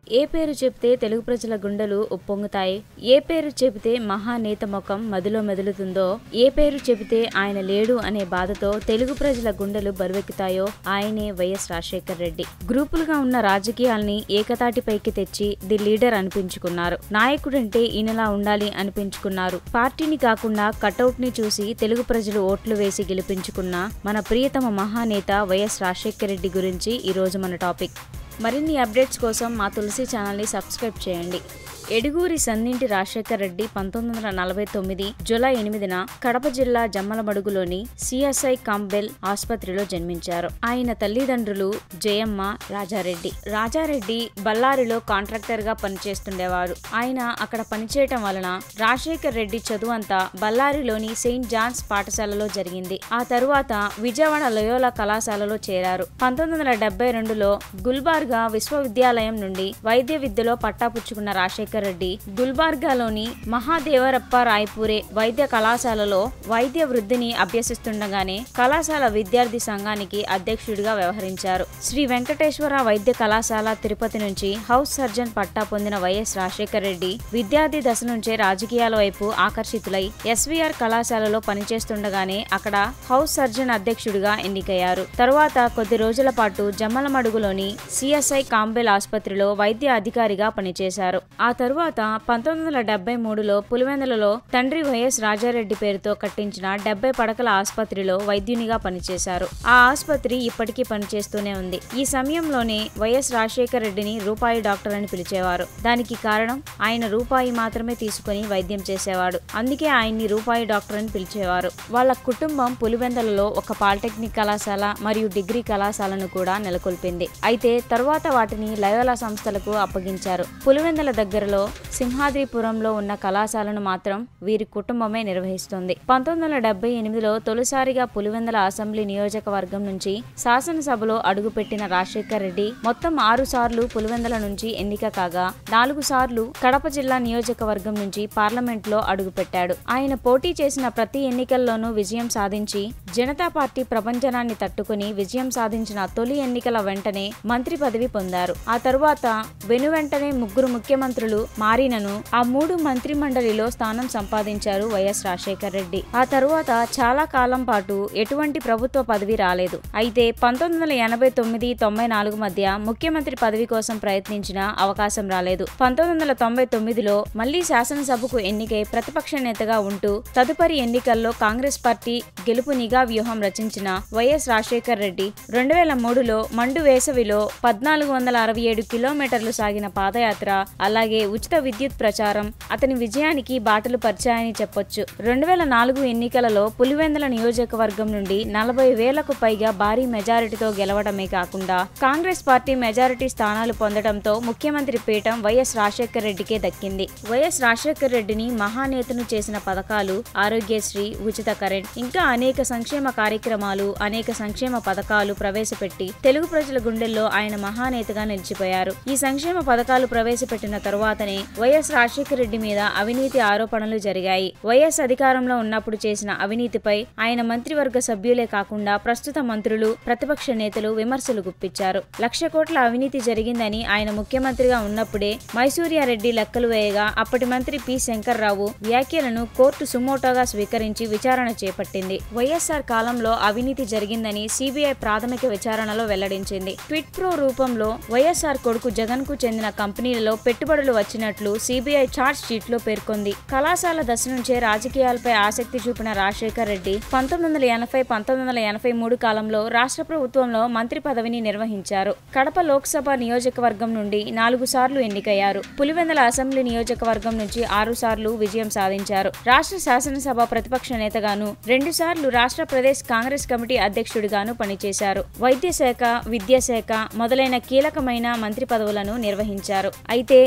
ఏ పేరు చెబితే తెలుగు ప్రజల గుండెలు ఉప్పొంగుతాయి ఏ పేరు చెబితే మహానేత ముఖం మదిలో మెదులుతుందో ఏ పేరు చెబితే ఆయన లేడు అనే బాధతో తెలుగు ప్రజల గుండెలు బరువెక్కుతాయో ఆయనే వైఎస్ రాజశేఖర్ రెడ్డి గ్రూపులుగా ఉన్న రాజకీయాల్ని ఏకతాటిపైకి తెచ్చి ది లీడర్ అనిపించుకున్నారు నాయకుడంటే ఈయనలా ఉండాలి అనిపించుకున్నారు పార్టీని కాకుండా కటౌట్ ని చూసి తెలుగు ప్రజలు ఓట్లు వేసి గెలిపించుకున్న మన ప్రియతమ మహానేత వైఎస్ రాజశేఖర్ రెడ్డి గురించి ఈరోజు మన టాపిక్ మరిన్ని అప్డేట్స్ కోసం మా తులసి ఛానల్ని సబ్స్క్రైబ్ చేయండి ఎడుగూరి సన్నింటి రాజశేఖర్ రెడ్డి పంతొమ్మిది వందల నలభై తొమ్మిది జూలై ఎనిమిదిన కడప జిల్లా జమ్మలమడుగులోని సిఎస్ఐ కాంబెల్ ఆసుపత్రిలో జన్మించారు ఆయన తల్లిదండ్రులు జయమ్మ రాజారెడ్డి రాజారెడ్డి బళ్ళారిలో కాంట్రాక్టర్ గా పనిచేస్తుండేవారు ఆయన అక్కడ పనిచేయటం వలన రాజశేఖర్ రెడ్డి చదువు అంతా బళ్ళారిలోని సెయింట్ జాన్స్ పాఠశాలలో జరిగింది ఆ తరువాత విజయవాడ లయోలా కళాశాలలో చేరారు పంతొమ్మిది వందల డెబ్బై రెండులో గుల్బార్గా విశ్వవిద్యాలయం నుండి వైద్య విద్యలో పట్టాపుచ్చుకున్న రాజశేఖర్ రెడ్డి గుల్బార్గాలోని మహాదేవరప్ప రాయ్పూరే వైద్య కళాశాలలో వైద్య వృద్ధిని అభ్యసిస్తుండగానే కళాశాల విద్యార్థి సంఘానికి అధ్యక్షుడిగా వ్యవహరించారు శ్రీ వెంకటేశ్వర వైద్య కళాశాల తిరుపతి నుంచి హౌస్ సర్జన్ పట్టా పొందిన వైఎస్ రాజశేఖర్ రెడ్డి విద్యార్థి దశ నుంచే రాజకీయాల వైపు ఆకర్షితులై ఎస్వీఆర్ కళాశాలలో పనిచేస్తుండగానే అక్కడ హౌస్ సర్జన్ అధ్యక్షుడిగా ఎన్నికయ్యారు తరువాత కొద్ది రోజుల పాటు జమ్మలమడుగులోని సిఎస్ఐ కాంబెల్ ఆసుపత్రిలో వైద్య అధికారిగా పనిచేశారు ఆ తరువాత పంతొమ్మిది వందల డెబ్బై మూడులో పులివెందులలో తండ్రి వైఎస్ రాజారెడ్డి పేరుతో కట్టించిన డెబ్బై పడకల ఆసుపత్రిలో వైద్యునిగా పనిచేశారు ఆ ఆసుపత్రి ఇప్పటికీ పనిచేస్తూనే ఉంది ఈ సమయంలోనే వైఎస్ రాజశేఖర రెడ్డిని రూపాయి డాక్టర్ అని పిలిచేవారు దానికి కారణం ఆయన రూపాయి మాత్రమే తీసుకుని వైద్యం చేసేవాడు అందుకే ఆయన్ని రూపాయి డాక్టర్ అని పిలిచేవారు వాళ్ళ కుటుంబం పులివెందలలో ఒక పాలిటెక్నిక్ కళాశాల మరియు డిగ్రీ కళాశాలను కూడా నెలకొల్పింది అయితే తరువాత వాటిని లయోలా సంస్థలకు అప్పగించారు పులివెందల దగ్గరలో సింహాద్రిపురంలో ఉన్న కళాశాలను మాత్రం వీరి కుటుంబమే నిర్వహిస్తుంది పంతొమ్మిది వందల డెబ్బై ఎనిమిదిలో తొలిసారిగా పులివెందల అసెంబ్లీ నియోజకవర్గం నుంచి శాసనసభలో అడుగుపెట్టిన రాజశేఖర్ రెడ్డి మొత్తం ఆరు సార్లు పులివెందల నుంచి ఎన్నిక కాగా నాలుగు సార్లు కడప జిల్లా నియోజకవర్గం నుంచి పార్లమెంట్ లో అడుగుపెట్టాడు ఆయన పోటీ చేసిన ప్రతి ఎన్నికల్లోనూ విజయం సాధించి జనతా పార్టీ ప్రపంచనాన్ని తట్టుకుని విజయం సాధించిన తొలి ఎన్నికల వెంటనే మంత్రి పదవి పొందారు ఆ తరువాత వెనువెంటనే ముగ్గురు ముఖ్యమంత్రులు మారినను ఆ మూడు మంత్రి మండలిలో స్థానం సంపాదించారు వైఎస్ రాజశేఖర్ రెడ్డి ఆ తరువాత చాలా కాలం పాటు ఎటువంటి ప్రభుత్వ పదవి రాలేదు అయితే పంతొమ్మిది వందల ఎనభై తొమ్మిది తొంభై నాలుగు మధ్య ముఖ్యమంత్రి పదవి కోసం ప్రయత్నించిన అవకాశం రాలేదు పంతొమ్మిది వందల తొంభై తొమ్మిదిలో మళ్లీ శాసనసభకు ఎన్నికై ప్రతిపక్ష నేతగా ఉంటూ తదుపరి ఎన్నికల్లో కాంగ్రెస్ పార్టీ గెలుపు నిఘా వ్యూహం రచించిన వైఎస్ రాజశేఖర్ రెడ్డి రెండు వేల మూడులో మండు వేసవిలో పద్నాలుగు వందల అరవై ఏడు కిలోమీటర్లు సాగిన పాదయాత్ర అలాగే ఉచిత విద్యుత్ ప్రచారం అతని విజయానికి బాటలు పరిచాయని చెప్పొచ్చు రెండు వేల నాలుగు ఎన్నికలలో పులివెందుల నియోజకవర్గం నుండి నలభై వేలకు పైగా భారీ మెజారిటీతో గెలవడమే కాకుండా కాంగ్రెస్ పార్టీ మెజారిటీ స్థానాలు పొందడంతో ముఖ్యమంత్రి పీఠం వైఎస్ రాజశేఖర్ రెడ్డికే దక్కింది వైఎస్ రాజశేఖర్ రెడ్డిని మహానేతను చేసిన పథకాలు ఆరోగ్యశ్రీ ఉచిత కరెంట్ ఇంకా అనేక సంక్షేమ కార్యక్రమాలు అనేక సంక్షేమ పథకాలు ప్రవేశపెట్టి తెలుగు ప్రజల గుండెల్లో ఆయన మహానేతగా నిలిచిపోయారు ఈ సంక్షేమ పథకాలు ప్రవేశపెట్టిన తరువాతనే వైఎస్ రాజశేఖర రెడ్డి మీద అవినీతి ఆరోపణలు జరిగాయి వైఎస్ అధికారంలో ఉన్నప్పుడు చేసిన అవినీతిపై ఆయన మంత్రివర్గ సభ్యులే కాకుండా ప్రస్తుత మంత్రులు ప్రతిపక్ష నేతలు విమర్శలు గుప్పించారు లక్ష కోట్ల అవినీతి జరిగిందని ఆయన ముఖ్యమంత్రిగా ఉన్నప్పుడే మైసూర్యారెడ్డి లెక్కలు వేయగా అప్పటి మంత్రి పి శంకర్రావు వ్యాఖ్యలను కోర్టు సుమోటోగా స్వీకరించి విచారణ చేపట్టింది వైఎస్ఆర్ కాలంలో అవినీతి జరిగిందని సిబిఐ ప్రాథమిక విచారణలో వెల్లడించింది ట్విట్ ప్రో రూపంలో వైఎస్ఆర్ కొడుకు జగన్ కు చెందిన కంపెనీలలో పెట్టుబడులు వచ్చినట్లు సిబిఐ చార్జ్ షీట్ లో పేర్కొంది కళాశాల దశ నుంచే రాజకీయాలపై ఆసక్తి చూపిన రాజశేఖర్ రెడ్డి పంతొమ్మిది వందల ఎనభై పంతొమ్మిది వందల ఎనభై మూడు కాలంలో రాష్ట్ర ప్రభుత్వంలో మంత్రి పదవిని నిర్వహించారు కడప లోక్సభ నియోజకవర్గం నుండి నాలుగు సార్లు ఎన్నికయ్యారు పులివెందల అసెంబ్లీ నియోజకవర్గం నుంచి ఆరు సార్లు విజయం సాధించారు రాష్ట్ర శాసనసభ ప్రతిపక్ష నేతగాను రెండు సార్లు రాష్ట్ర ప్రదేశ్ కాంగ్రెస్ కమిటీ అధ్యక్షుడిగాను పనిచేశారు వైద్య శాఖ విద్యాశాఖ మొదలైన కీలకమైన మంత్రి పదవులను నిర్వహించారు అయితే ఇక్కడ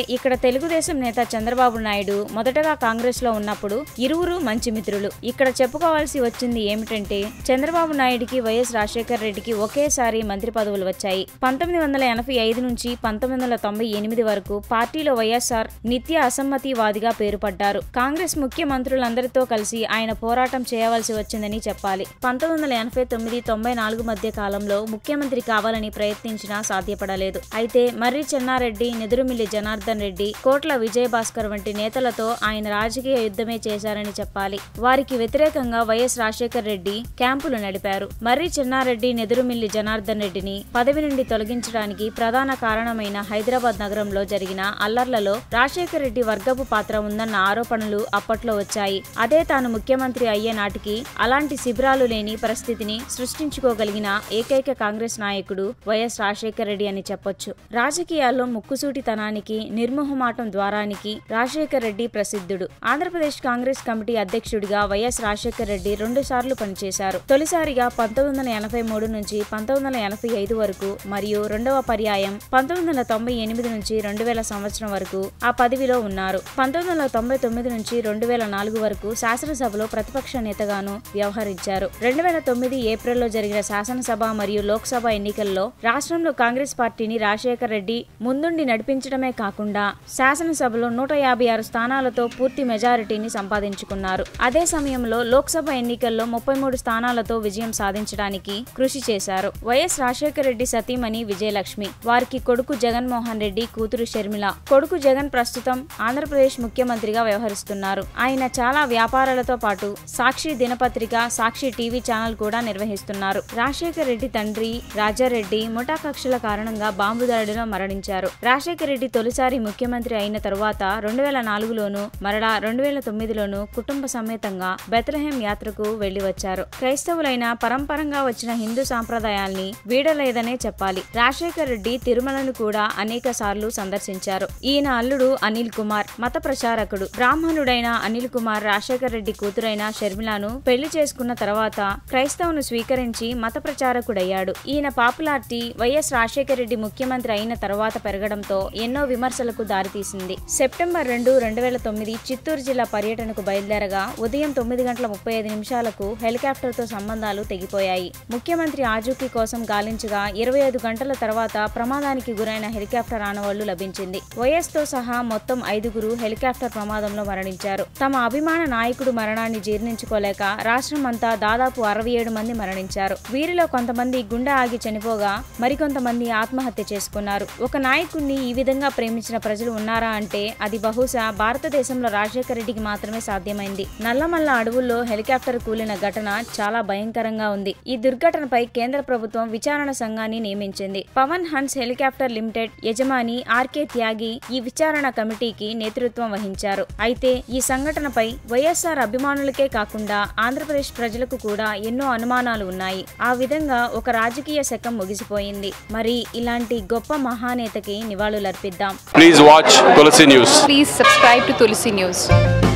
తెలుగుదేశం నేత చంద్రబాబు నాయుడు మొదటగా కాంగ్రెస్ లో ఉన్నప్పుడు ఇరువురు మంచి మిత్రులు ఇక్కడ చెప్పుకోవాల్సి వచ్చింది ఏమిటంటే చంద్రబాబు నాయుడికి వైఎస్ రాజశేఖర్ రెడ్డికి ఒకేసారి మంత్రి పదవులు వచ్చాయి పంతొమ్మిది వందల ఎనభై ఐదు నుంచి పంతొమ్మిది వందల తొంభై ఎనిమిది వరకు పార్టీలో వైఎస్ఆర్ నిత్య అసమ్మతివాదిగా పేరుపడ్డారు కాంగ్రెస్ ముఖ్యమంత్రులందరితో కలిసి ఆయన పోరాటం చేయవలసి వచ్చిందని చెప్పాలి పంతొమ్మిది వందల ఎనభై తొమ్మిది తొంభై నాలుగు మధ్య కాలంలో ముఖ్యమంత్రి కావాలని ప్రయత్నించినా సాధ్యపడలేదు అయితే మర్రి చెన్నారెడ్డి నెదురుమిల్లి జనార్దన్ రెడ్డి కోట్ల విజయభాస్కర్ వంటి నేతలతో ఆయన రాజకీయ యుద్ధమే చేశారని చెప్పాలి వారికి వ్యతిరేకంగా వైఎస్ రాజశేఖర్ రెడ్డి క్యాంపులు నడిపారు మర్రి చెన్నారెడ్డి నెదురుమిల్లి జనార్దన్ రెడ్డిని పదవి నుండి తొలగించడానికి ప్రధాన కారణమైన హైదరాబాద్ నగరంలో జరిగిన అల్లర్లలో రాజశేఖర్ రెడ్డి వర్గపు పాత్ర ఉందన్న ఆరోపణలు అప్పట్లో వచ్చాయి అదే తాను ముఖ్యమంత్రి అయ్యే నాటికి అలాంటి శిబిరాలు లేని పరిస్థితిని సృష్టించుకోగలిగిన ఏకైక కాంగ్రెస్ నాయకుడు వైఎస్ రాజశేఖర రెడ్డి అని చెప్పొచ్చు రాజకీయాల్లో ముక్కుసూటితనానికి నిర్మోహమాటం ద్వారానికి రాజశేఖర రెడ్డి ప్రసిద్ధుడు ఆంధ్రప్రదేశ్ కాంగ్రెస్ కమిటీ అధ్యక్షుడిగా వైఎస్ రాజశేఖర రెడ్డి రెండు సార్లు పనిచేశారు తొలిసారిగా పంతొమ్మిది వందల ఎనభై మూడు నుంచి పంతొమ్మిది వందల ఎనభై ఐదు వరకు మరియు రెండవ పర్యాయం పంతొమ్మిది వందల తొంభై ఎనిమిది నుంచి రెండు వేల సంవత్సరం వరకు ఆ పదవిలో ఉన్నారు పంతొమ్మిది వందల తొంభై తొమ్మిది నుంచి రెండు వేల నాలుగు వరకు శాసనసభలో ప్రతిపక్ష నేతగాను వ్యవహరించారు రెండు వేల తొమ్మిది ఏప్రిల్లో జరిగిన శాసనసభ మరియు లోక్సభ ఎన్నికల్లో రాష్ట్రంలో కాంగ్రెస్ పార్టీని రాజశేఖర్ రెడ్డి ముందుండి నడిపించడమే కాకుండా శాసనసభలో నూట యాభై ఆరు స్థానాలతో పూర్తి మెజారిటీని సంపాదించుకున్నారు అదే సమయంలో లోక్సభ ఎన్నికల్లో ముప్పై మూడు స్థానాలతో విజయం సాధించడానికి కృషి చేశారు వైఎస్ రాజశేఖర రెడ్డి సతీమణి విజయలక్ష్మి వారికి కొడుకు జగన్మోహన్ రెడ్డి కూతురు షర్మిల కొడుకు జగన్ ప్రస్తుతం ఆంధ్రప్రదేశ్ ముఖ్యమంత్రిగా వ్యవహరిస్తున్నారు ఆయన చాలా వ్యాపారాలతో పాటు సాక్షి దినపత్రిక సాక్షి టీవీ ఛానల్ కూడా నిర్వహిస్తున్నారు రాజశేఖర రెడ్డి తండ్రి రాజారెడ్డి ముఠా కక్షల కారణంగా బాంబు దాడిలో మరణించారు రాజశేఖర రెడ్డి తొలిసారి ముఖ్యమంత్రి అయిన తరువాత రెండు వేల నాలుగులోను మరలా రెండు వేల తొమ్మిదిలోను కుటుంబ సమేతంగా బెత్లహేం యాత్రకు వెళ్లి వచ్చారు క్రైస్తవులైన పరంపరంగా వచ్చిన హిందూ సాంప్రదాయాల్ని వీడలేదనే చెప్పాలి రాజశేఖర రెడ్డి తిరుమలను కూడా అనేక సార్లు సందర్శించారు ఈయన అల్లుడు అనిల్ కుమార్ మత ప్రచారకుడు బ్రాహ్మణుడైన అనిల్ కుమార్ రాజశేఖర రెడ్డి కూతురైన షర్మిలను పెళ్లి చేసుకున్న తర్వాత క్రైస్తవును స్వీకరించి మత ప్రచారకుడయ్యాడు ఈయన పాపులారిటీ వైఎస్ రాజశేఖర రెడ్డి ముఖ్యమంత్రి అయిన తర్వాత పెరగడంతో ఎన్నో విమర్శలకు దారితీసింది సెప్టెంబర్ రెండు రెండు వేల తొమ్మిది చిత్తూరు జిల్లా పర్యటనకు బయలుదేరగా ఉదయం తొమ్మిది గంటల ముప్పై ఐదు నిమిషాలకు హెలికాప్టర్తో సంబంధాలు తెగిపోయాయి ముఖ్యమంత్రి ఆజూకీ కోసం గాలించగా ఇరవై ఐదు గంటల తర్వాత ప్రమాదానికి గురైన హెలికాప్టర్ ఆనవాళ్లు లభించింది వైఎస్ తో సహా మొత్తం ఐదుగురు హెలికాప్టర్ ప్రమాదంలో మరణించారు తమ అభిమాన నాయకుడు మరణాన్ని జీర్ణించుకోలేక రాష్ట్రం అంతా దాదాపు అరవై ఏడు మంది మరణించారు వీరిలో కొంతమంది గుండె ఆగి చనిపోగా మరికొంతమంది ఆత్మహత్య చేసుకున్నారు ఒక నాయకుడిని ఈ విధంగా ప్రేమించిన ప్రజలు ఉన్నారా అంటే అది బహుశా భారతదేశంలో రాజశేఖర రెడ్డికి మాత్రమే సాధ్యమైంది నల్లమల్ల అడవుల్లో హెలికాప్టర్ కూలిన ఘటన చాలా భయంకరంగా ఉంది ఈ దుర్ఘటనపై కేంద్ర ప్రభుత్వం విచారణ సంఘాన్ని నియమించింది పవన్ హన్స్ హెలికాప్టర్ లిమిటెడ్ యజమాని ఆర్కే త్యాగి ఈ విచారణ కమిటీకి నేతృత్వం వహించారు అయితే ఈ సంఘటనపై వైఎస్ఆర్ అభిమానులకే కాకుండా ఆంధ్రప్రదేశ్ ప్రజలకు కూడా ఎన్నో అనుమానాలు ఉన్నాయి ఆ విధంగా ఒక రాజకీయ శకం ముగిసిపోయింది మరి ఇలాంటి గొప్ప మహానేతకి నివాళులర్పిద్దాం Please watch Tulsi News. Please subscribe to Tulsi News.